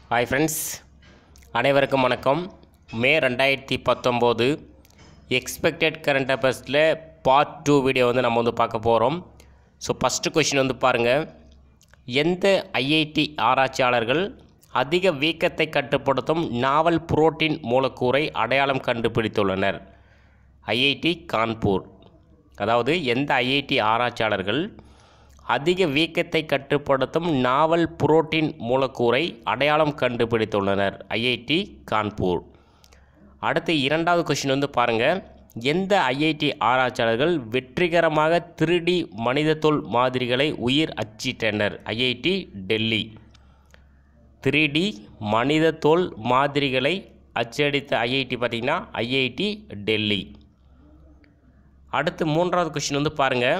hi friends அனைவருக்கும் வணக்கம் May ரெண்டாயிரத்தி பத்தொம்போது எக்ஸ்பெக்டட் கரண்ட் அஃபேர்ஸில் பார்ட் டூ வீடியோ வந்து நம்ம வந்து பார்க்க போகிறோம் ஸோ ஃபஸ்ட்டு கொஷின் வந்து பாருங்கள் எந்த ஐஐடி ஆராய்ச்சியாளர்கள் அதிக வீக்கத்தை கட்டுப்படுத்தும் நாவல் புரோட்டீன் மூலக்கூறை அடையாளம் கண்டுபிடித்துள்ளனர் ஐஐடி கான்பூர் அதாவது எந்த ஐஐடி ஆராய்ச்சியாளர்கள் அதிக வீக்கத்தை கட்டுப்படுத்தும் நாவல் புரோட்டீன் மூலக்கூறை அடையாளம் கண்டுபிடித்துள்ளனர் ஐஐடி கான்பூர் அடுத்து இரண்டாவது கொஷின் வந்து பாருங்கள் எந்த ஐஐடி ஆராய்ச்சியாளர்கள் வெற்றிகரமாக திருடி மனிதத்தோல் மாதிரிகளை உயிர் அச்சிட்டனர் ஐஐடி டெல்லி த்ரீடி மனிதத்தோல் மாதிரிகளை அச்சடித்த ஐஐடி பார்த்திங்கன்னா ஐஐடி டெல்லி அடுத்து மூன்றாவது கொஷின் வந்து பாருங்கள்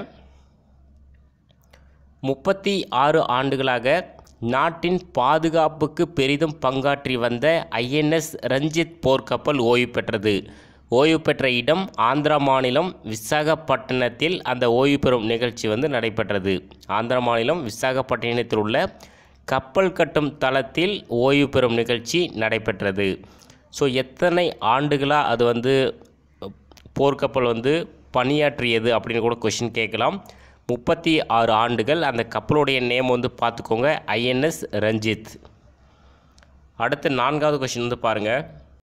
முப்பத்தி ஆறு ஆண்டுகளாக நாட்டின் பாதுகாப்புக்கு பெரிதும் பங்காற்றி வந்த ஐஎன்எஸ் ரஞ்சித் போர்க்கப்பல் ஓய்வு பெற்றது ஓய்வு பெற்ற இடம் ஆந்திரா மாநிலம் விசாகப்பட்டினத்தில் அந்த ஓய்வு பெறும் நிகழ்ச்சி வந்து நடைபெற்றது ஆந்திரா மாநிலம் விசாகப்பட்டினத்தில் உள்ள கப்பல் கட்டும் தளத்தில் ஓய்வு பெறும் நிகழ்ச்சி நடைபெற்றது ஸோ எத்தனை ஆண்டுகளாக அது வந்து போர்க்கப்பல் வந்து பணியாற்றியது அப்படின்னு கூட கொஷின் கேட்கலாம் முப்பத்தி ஆறு ஆண்டுகள் அந்த கப்பலுடைய நேம் வந்து பார்த்துக்கோங்க ஐஎன்எஸ் ரஞ்சித் அடுத்து நான்காவது கொஷின் வந்து பாருங்கள்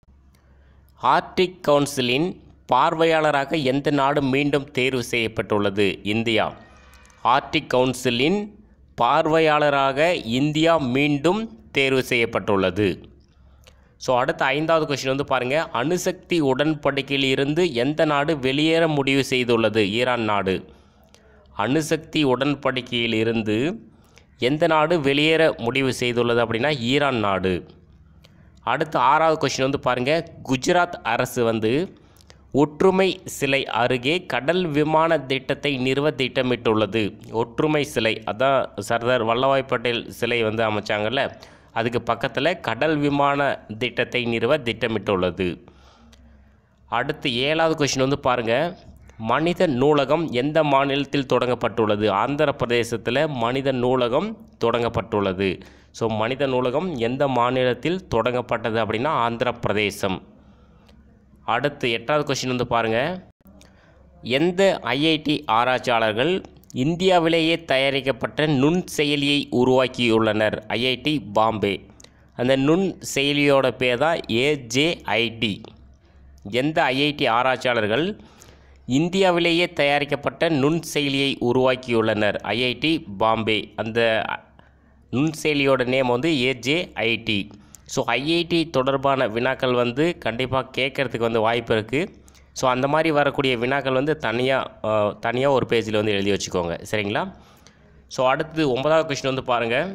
ஆர்டிக் கவுன்சிலின் பார்வையாளராக எந்த நாடு மீண்டும் தேர்வு செய்யப்பட்டுள்ளது இந்தியா ஆர்டிக் கவுன்சிலின் பார்வையாளராக இந்தியா மீண்டும் தேர்வு செய்யப்பட்டுள்ளது ஸோ அடுத்த ஐந்தாவது கொஷின் வந்து பாருங்கள் அணுசக்தி உடன்படிக்கையில் இருந்து எந்த நாடு வெளியேற முடிவு செய்துள்ளது ஈரான் நாடு அணுசக்தி உடன்படிக்கையில் இருந்து எந்த நாடு வெளியேற முடிவு செய்துள்ளது அப்படின்னா ஈரான் நாடு அடுத்த ஆறாவது கொஷின் வந்து பாருங்கள் குஜராத் அரசு வந்து ஒற்றுமை சிலை அருகே கடல் விமான திட்டத்தை நிறுவ திட்டமிட்டுள்ளது ஒற்றுமை சிலை அதான் சர்தார் வல்லபாய் பட்டேல் சிலை வந்து அமைச்சாங்கல்ல அதுக்கு பக்கத்தில் கடல் விமான திட்டத்தை நிறுவ திட்டமிட்டுள்ளது அடுத்து ஏழாவது கொஷின் வந்து பாருங்கள் மனித நூலகம் எந்த மாநிலத்தில் தொடங்கப்பட்டுள்ளது ஆந்திர பிரதேசத்தில் மனித நூலகம் தொடங்கப்பட்டுள்ளது ஸோ மனித நூலகம் எந்த மாநிலத்தில் தொடங்கப்பட்டது அப்படின்னா ஆந்திர பிரதேசம் அடுத்து எட்டாவது கொஷின் வந்து பாருங்கள் எந்த ஐஐடி ஆராய்ச்சியாளர்கள் இந்தியாவிலேயே தயாரிக்கப்பட்ட நுண் செயலியை உருவாக்கியுள்ளனர் ஐஐடி பாம்பே அந்த நுண் செயலியோட பேர் தான் ஏஜேஐடி எந்த ஐஐடி ஆராய்ச்சியாளர்கள் இந்தியாவிலேயே தயாரிக்கப்பட்ட நுண் செயலியை உருவாக்கியுள்ளனர் ஐஐடி பாம்பே அந்த நுண் செயலியோட நேம் வந்து ஏஜேஐடி ஸோ ஐஐடி தொடர்பான வினாக்கள் வந்து கண்டிப்பாக கேட்குறதுக்கு வந்து வாய்ப்பு இருக்குது ஸோ அந்த மாதிரி வரக்கூடிய வினாக்கள் வந்து தனியாக தனியாக ஒரு பேஜில் வந்து எழுதி வச்சுக்கோங்க சரிங்களா ஸோ அடுத்து ஒன்பதாவது கொஷின் வந்து பாருங்கள்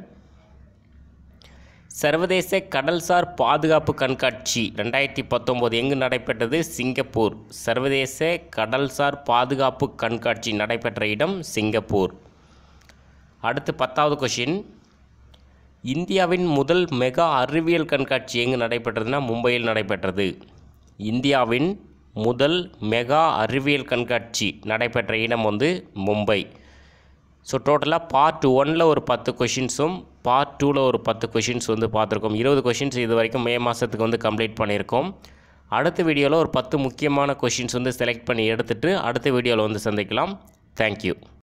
சர்வதேச கடல்சார் பாதுகாப்பு கண்காட்சி ரெண்டாயிரத்தி பத்தொம்போது எங்கு நடைபெற்றது சிங்கப்பூர் சர்வதேச கடல்சார் பாதுகாப்பு கண்காட்சி நடைபெற்ற இடம் சிங்கப்பூர் அடுத்து பத்தாவது கொஷின் இந்தியாவின் முதல் மெகா அறிவியல் கண்காட்சி எங்கு நடைபெற்றதுன்னா மும்பையில் நடைபெற்றது இந்தியாவின் முதல் மெகா அறிவியல் கண்காட்சி நடைபெற்ற இடம் வந்து மும்பை ஸோ டோட்டலாக பார்ட் ஒனில் ஒரு பத்து கொஷின்ஸும் பார்ட் டூவில் ஒரு பத்து கொஷின்ஸ் வந்து பார்த்துருக்கோம் இருபது கொஷின்ஸ் இது வரைக்கும் மே மாதத்துக்கு வந்து கம்ப்ளீட் பண்ணியிருக்கோம் அடுத்த வீடியோவில் ஒரு பத்து முக்கியமான கொஷின்ஸ் வந்து செலக்ட் பண்ணி எடுத்துகிட்டு அடுத்த வீடியோவில் வந்து சந்திக்கலாம் தேங்க்யூ